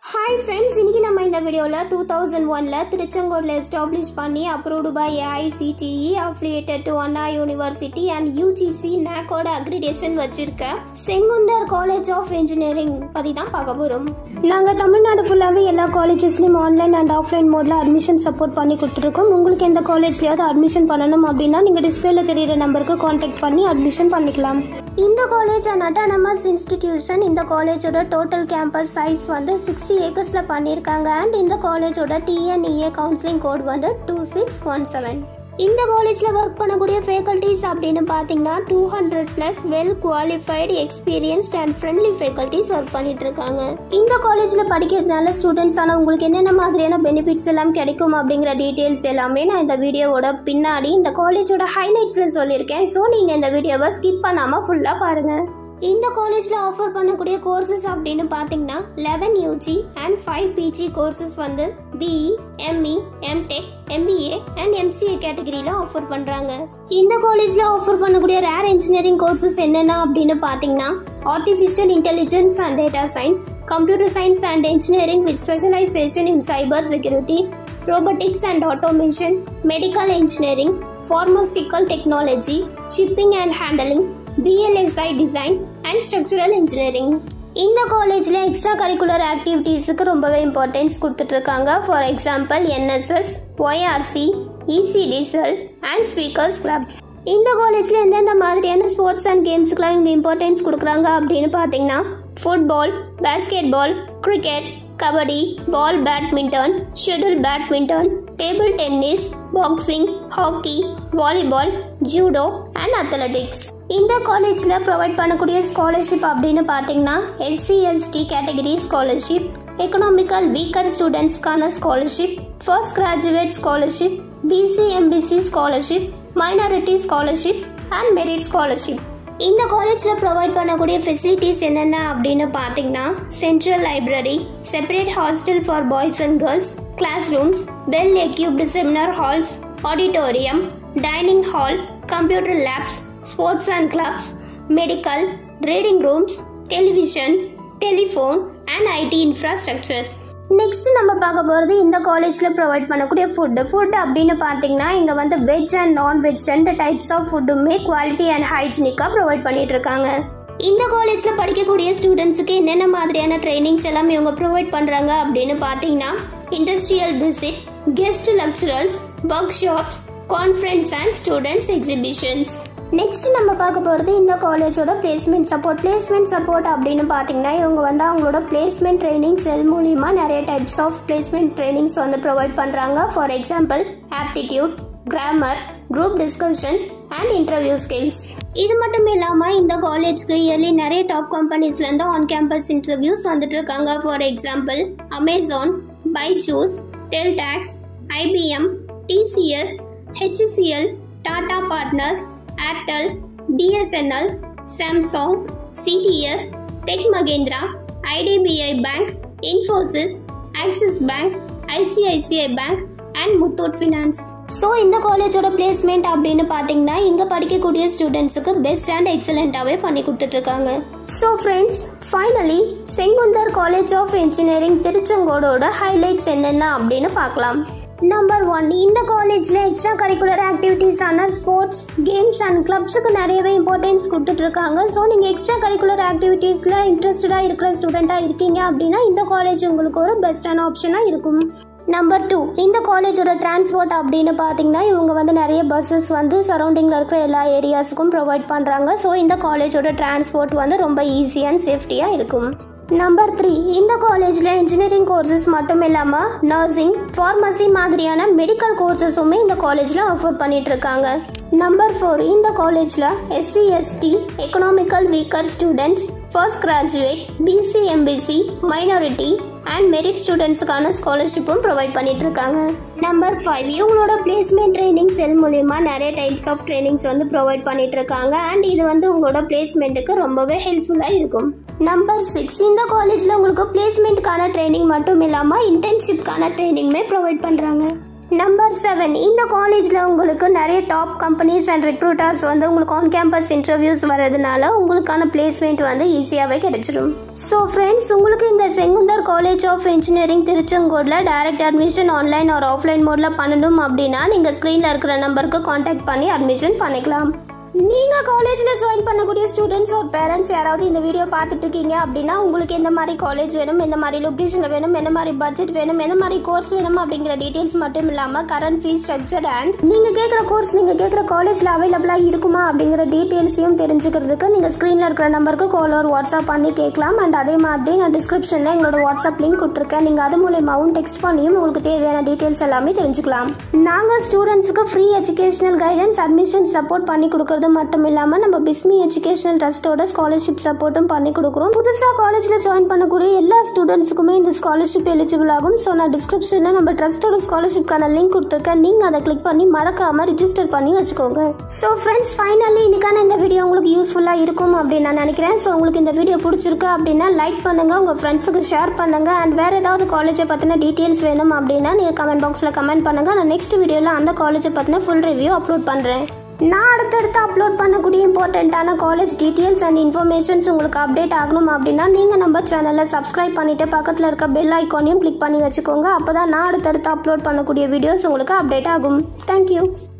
Hi friends இன்னைக்கு நம்ம இந்த வீடியோவில் டூ தௌசண்ட் ஒனில் திருச்செங்கோடில் எஸ்டாப்ளிஷ் பண்ணி approved by AICTE affiliated to Anna university and UGC நேக்கோட அக்ரிடேஷன் வச்சிருக்க செங்குந்தர் காலேஜ் ஆஃப் இன்ஜினியரிங் பற்றி தான் பார்க்க போகிறோம் நாங்கள் தமிழ்நாடு ஃபுல்லாகவே எல்லா காலேஜஸ்லையும் ஆன்லைன் அண்ட் ஆஃப்லைன் மோடில் அட்மிஷன் சப்போர்ட் பண்ணி கொடுத்துருக்கோம் உங்களுக்கு எந்த காலேஜ்லையாவது அட்மிஷன் பண்ணணும் அப்படின்னா நீங்கள் டிஸ்பிளேல தெரியிற நம்பருக்கு காண்டாக்ட் பண்ணி அட்மிஷன் பண்ணிக்கலாம் இந்த காலேஜ் அண்ட் அட்டானமஸ் இன்ஸ்டிடியூஷன் இந்த காலேஜோட டோட்டல் கேம்பஸ் சைஸ் வந்து சிக்ஸ்டி ஏக்கர்ஸில் பண்ணியிருக்காங்க அண்ட் இந்த காலேஜோட டிஎன்இஏ கவுன்சிலிங் கோட் வந்து டூ சிக்ஸ் ஒன் செவன் இந்த காலேஜில் ஒர்க் பண்ணக்கூடிய ஃபேக்கல்ட்டிஸ் அப்படின்னு பார்த்தீங்கன்னா two hundred plus well qualified experienced and friendly faculties work பண்ணிட்டு இருக்காங்க இந்த காலேஜில் படிக்கிறதுனால ஸ்டூடெண்ட்ஸ் ஆனால் உங்களுக்கு என்னென்ன மாதிரியான பெனிஃபிட்ஸ் எல்லாம் கிடைக்கும் அப்படிங்கிற டீட்டெயில்ஸ் எல்லாமே நான் இந்த வீடியோவோட பின்னாடி இந்த காலேஜோட ஹைலைட்ஸில் சொல்லியிருக்கேன் ஸோ நீங்கள் இந்த வீடியோவை ஸ்கிப் பண்ணாமல் ஃபுல்லாக பாருங்கள் இந்த காலேஜில் ஆஃபர் பண்ணக்கூடிய கோர்சஸ் அப்படின்னு பார்த்தீங்கன்னா eleven UG and five PG courses வந்து BE ME MTech MBA and MCA கேட்டகரியில் ஆஃபர் பண்ணுறாங்க இந்த காலேஜில் ஆஃபர் பண்ணக்கூடிய ரேர் இன்ஜினியரிங் கோர்சஸ் என்னென்ன அப்படின்னு பார்த்தீங்கன்னா artificial intelligence and data science computer science and engineering with specialisation in cyber security robotics and automation, medical engineering, pharmaceutical technology, shipping and handling, BLSI design and structural engineering. இந்த காலேஜில் extra curricular ஆக்டிவிட்டீஸுக்கு ரொம்பவே importance கொடுத்துட்ருக்காங்க for example NSS YRC ECT cell and speakers club இந்த காலேஜில் எந்தெந்த மாதிரியான sports and கேம்ஸுக்கெலாம் இவங்க importance கொடுக்குறாங்க அப்படின்னு பார்த்தீங்கன்னா football basketball cricket kabaddi ball badminton shuttle badminton table tennis boxing hockey volleyball judo and athletics இந்த காலேஜில் ப்ரொவைட் பண்ணக்கூடிய ஸ்காலர்ஷிப் அப்படின்னு பார்த்தீங்கன்னா SC ST category scholarship economical weaker ஸ்டூடெண்ட்ஸ்க்கான scholarship first graduate scholarship BC MBC scholarship minority scholarship and merit scholarship இந்த காலேஜில் provide பண்ணக்கூடிய facilities என்னென்ன அப்படின்னு பார்த்தீங்கன்னா central library separate hostel for boys and girls class rooms well equipped seminar halls auditorium dining hall computer labs sports and clubs medical reading rooms television telephone and IT infrastructure next நம்ம பார்க்க போகிறது இந்த காலேஜில் provide பண்ணக்கூடிய food food அப்படின்னு பார்த்தீங்கன்னா இங்கே வந்து வெஜ் அண்ட் நான்வெஜ் ரெண்டு டைப்ஸ் ஆஃப் ஃபுட்டுமே குவாலிட்டி அண்ட் ஹைஜீனிக்காக ப்ரொவைட் பண்ணிட்டு இருக்காங்க இந்த காலேஜில் படிக்கக்கூடிய ஸ்டூடெண்ட்ஸுக்கு என்னென்ன மாதிரியான ட்ரைனிங்ஸ் எல்லாம் இவங்க ப்ரொவைட் பண்ணுறாங்க அப்படின்னு பார்த்தீங்கன்னா industrial visit guest lecturers workshops conference and students exhibitions next நம்ம பார்க்க போகிறது இந்த காலேஜோட பிளேஸ்மெண்ட் சப்போர்ட் பிளேஸ்மெண்ட் சப்போர்ட் அப்படின்னு பார்த்தீங்கன்னா இவங்க வந்து அவங்களோட பிளேஸ்மெண்ட் ட்ரைனிங் செல் மூலிமா நிறைய டைப்ஸ் ஆஃப் பிளேஸ்மெண்ட் ட்ரைனிங்ஸ் வந்து ப்ரொவைட் பண்ணுறாங்க for example aptitude grammar group discussion and interview skills இது மட்டும் இல்லாமல் இந்த காலேஜ்க்கு இயர்லி நிறைய டாப் கம்பெனிஸ்லேருந்து ஆன் கேம்பஸ் இன்டர்வியூஸ் வந்துட்டு இருக்காங்க ஃபார் எக்ஸாம்பிள் அமேசான் பைஜூஸ் டெல்டாக்ஸ் IBM TCS HCCL Tata partners Airtel BSNL Samsung CTS tech Mahindra IDBI bank Infosys Axis bank ICICI bank and Muthoot finance so இந்த காலேஜோட பிளேஸ்மெண்ட் அப்படின்னு பார்த்தீங்கன்னா இங்கே படிக்கக்கூடிய ஸ்டூடெண்ட்ஸுக்கு பெஸ்ட் அண்ட் எக்ஸலண்ட்டாகவே பண்ணி கொடுத்துட்ருக்காங்க so friends finally Sengunthar college of engineering திருச்செங்கோடோட ஹைலைட்ஸ் என்னென்ன அப்படின்னு பார்க்கலாம் நம்பர் ஒன் இந்த காலேஜில் எக்ஸ்ட்ரா கரிக்குலர் ஆக்டிவிட்டீஸான ஸ்போர்ட்ஸ் கேம்ஸ் அண்ட் கிளப்ஸுக்கு நிறையவே இம்பார்ட்டன்ஸ் கொடுத்துட்ருக்காங்க ஸோ நீங்கள் எக்ஸ்ட்ரா கரிக்குலர் ஆக்டிவிட்டீஸில் இன்ட்ரெஸ்டடாக இருக்கிற ஸ்டூடெண்ட்டாக இருக்கீங்க அப்படின்னா இந்த காலேஜ் உங்களுக்கு ஒரு பெஸ்ட்டான ஆப்ஷனாக இருக்கும் நம்பர் டூ இந்த காலேஜோட டிரான்ஸ்போர்ட் அப்படின்னு பார்த்தீங்கன்னா இவங்க வந்து நிறைய பஸ்ஸஸ் வந்து சரௌண்டிங்கில் இருக்கிற எல்லா ஏரியாஸுக்கும் ப்ரொவைட் பண்ணுறாங்க ஸோ இந்த காலேஜோட டிரான்ஸ்போர்ட் வந்து ரொம்ப ஈஸி அண்ட் சேஃப்டியாக இருக்கும் நம்பர் த்ரீ இந்த காலேஜில் இன்ஜினியரிங் கோர்சஸ் மட்டும் இல்லாமல் நர்சிங் ஃபார்மசி மாதிரியான மெடிக்கல் கோர்சஸுமே இந்த காலேஜில் ஆஃபர் பண்ணிட்டு இருக்காங்க நம்பர் ஃபோர் இந்த காலேஜில் SC ST economical weaker students first graduate BC MBC minority and merit ஸ்டூடெண்ட்ஸுக்கான ஸ்காலர்ஷிப்பும் ப்ரொவைட் பண்ணிட்டு இருக்காங்க நம்பர் ஃபைவ் இவங்களோட பிளேஸ்மெண்ட் ட்ரைனிங் செல் மூலியமா நிறைய டைப்ஸ் ஆஃப் ட்ரைனிங்ஸ் வந்து ப்ரொவைட் பண்ணிட்டு இருக்காங்க அண்ட் இது வந்து உங்களோட பிளேஸ்மெண்ட்டுக்கு ரொம்பவே ஹெல்ப்ஃபுல்லாக இருக்கும் நம்பர் சிக்ஸ் இந்த காலேஜில் உங்களுக்கு பிளேஸ்மெண்ட்டுக்கான ட்ரைனிங் மட்டும் இல்லாமல் இன்டர்ன்ஷிப்கான ட்ரைனிங்குமே ப்ரொவைட் பண்ணுறாங்க நம்பர் செவன் இந்த காலேஜில் உங்களுக்கு நிறைய டாப் கம்பெனிஸ் அண்ட் ரெக்ரூட்டர்ஸ் வந்து உங்களுக்கு ஆன் கேம்பஸ் இன்டர்வியூஸ் வர்றதுனால உங்களுக்கான பிளேஸ்மெண்ட் வந்து ஈஸியாகவே கிடைச்சிடும் ஸோ ஃப்ரெண்ட்ஸ் உங்களுக்கு இந்த செங்குந்தர் காலேஜ் ஆஃப் இன்ஜினியரிங் திருச்செங்கோடில் டைரக்ட் அட்மிஷன் ஆன்லைன் ஒரு ஆஃப்லைன் மோடில் பண்ணணும் அப்படின்னா நீங்கள் ஸ்க்ரீனில் இருக்கிற நம்பருக்கு காண்டாக்ட் பண்ணி அட்மிஷன் பண்ணிக்கலாம் நீங்கள் காலேஜில் ஜாயின் பண்ணக்கூடிய ஸ்டூடெண்ட்ஸ் ஒரு பேரண்ட்ஸ் யாராவது இந்த வீடியோ பார்த்துட்டு இருக்கீங்க அப்படின்னா உங்களுக்கு எந்த மாதிரி காலேஜ் வேணும் எந்த மாதிரி லொக்கேஷனில் வேணும் என்ன மாதிரி பட்ஜெட் வேணும் என்ன மாதிரி கோர்ஸ் வேணும் அப்படிங்கிற டீட்டெயில்ஸ் மட்டும் இல்லாமல் கரண்ட் ஃபீஸ் ஸ்ட்ரக்சர் அண்ட் நீங்கள் கேட்குற கோர்ஸ் நீங்கள் கேட்குற காலேஜில் அவைலபிளாக இருக்குமா அப்படிங்கிற டீட்டெயில்ஸையும் தெரிஞ்சுக்கிறதுக்கு நீங்கள் ஸ்க்ரீனில் இருக்கிற நம்பருக்கு கால் ஒரு வாட்ஸ்அப் பண்ணி கேட்கலாம் அண்ட் அதே மாதிரி நான் டிஸ்கிரிப்ஷனில் எங்களோட வாட்ஸ்அப் லிங்க் கொடுத்துருக்கேன் நீங்கள் அது மூலியமாகவும் டெக்ஸ்ட் பண்ணியும் உங்களுக்கு தேவையான டீட்டெயில்ஸ் எல்லாமே தெரிஞ்சுக்கலாம் நாங்கள் ஸ்டூடெண்ட்ஸுக்கு free educational guidance admission support பண்ணி கொடுக்குறது மட்டும் இல்லாமல் நம்ம பிஸ்மி எஜுகேஷனல் ட்ரஸ்ட்டோட ஸ்காலர்ஷிப் சப்போர்ட்டும் பண்ணி கொடுக்குறோம் புதுசாக காலேஜில் ஜாயின் பண்ணக்கூடிய எல்லா ஸ்டூடெண்ட்ஸுக்குமே இந்த ஸ்காலர்ஷிப் எலிஜிபிள் ஆகும் ஸோ நான் டிஸ்கிரிப்ஷனில் நம்ம ட்ரஸ்ட்டோட ஸ்காலர்ஷிப்க்கான லிங்க் கொடுத்துருக்கேன் நீங்கள் அதை கிளிக் பண்ணி மறக்காமல் ரிஜிஸ்டர் பண்ணி வச்சுக்கோங்க ஸோ ஃப்ரெண்ட்ஸ் ஃபைனலி இன்னைக்கான இந்த வீடியோ உங்களுக்கு யூஸ்ஃபுல்லாக இருக்கும் அப்படின்னு நான் நினைக்கிறேன் ஸோ உங்களுக்கு இந்த வீடியோ பிடிச்சிருக்கு அப்படின்னா லைக் பண்ணுங்க உங்கள் ஃப்ரெண்ட்ஸுக்கு ஷேர் பண்ணுங்க அண்ட் வேற ஏதாவது காலேஜை பற்றின டீட்டெயில்ஸ் வேணும் அப்படின்னா நீங்கள் கமெண்ட் பாக்ஸில் கமெண்ட் பண்ணுங்க நான் நெக்ஸ்ட் வீடியோவில் அந்த காலேஜை பற்றின ஃபுல் ரிவ்யூ அப்லோட் பண்ணுறேன் நான் அடுத்தடுத்து அப்லோட் பண்ணக்கூடிய இம்பார்ட்டண்ட்டான காலேஜ் டீட்டெயில்ஸ் அண்ட் இன்ஃபர்மேஷன்ஸ் உங்களுக்கு அப்டேட் ஆகணும் அப்படின்னா நீங்கள் நம்ம சேனலை சப்ஸ்கிரைப் பண்ணிவிட்டு பக்கத்தில் இருக்க பெல் ஐக்கானையும் கிளிக் பண்ணி வச்சுக்கோங்க அப்போ தான் நான் அடுத்தடுத்து அப்லோட் பண்ணக்கூடிய வீடியோஸ் உங்களுக்கு அப்டேட் ஆகும் தேங்க்யூ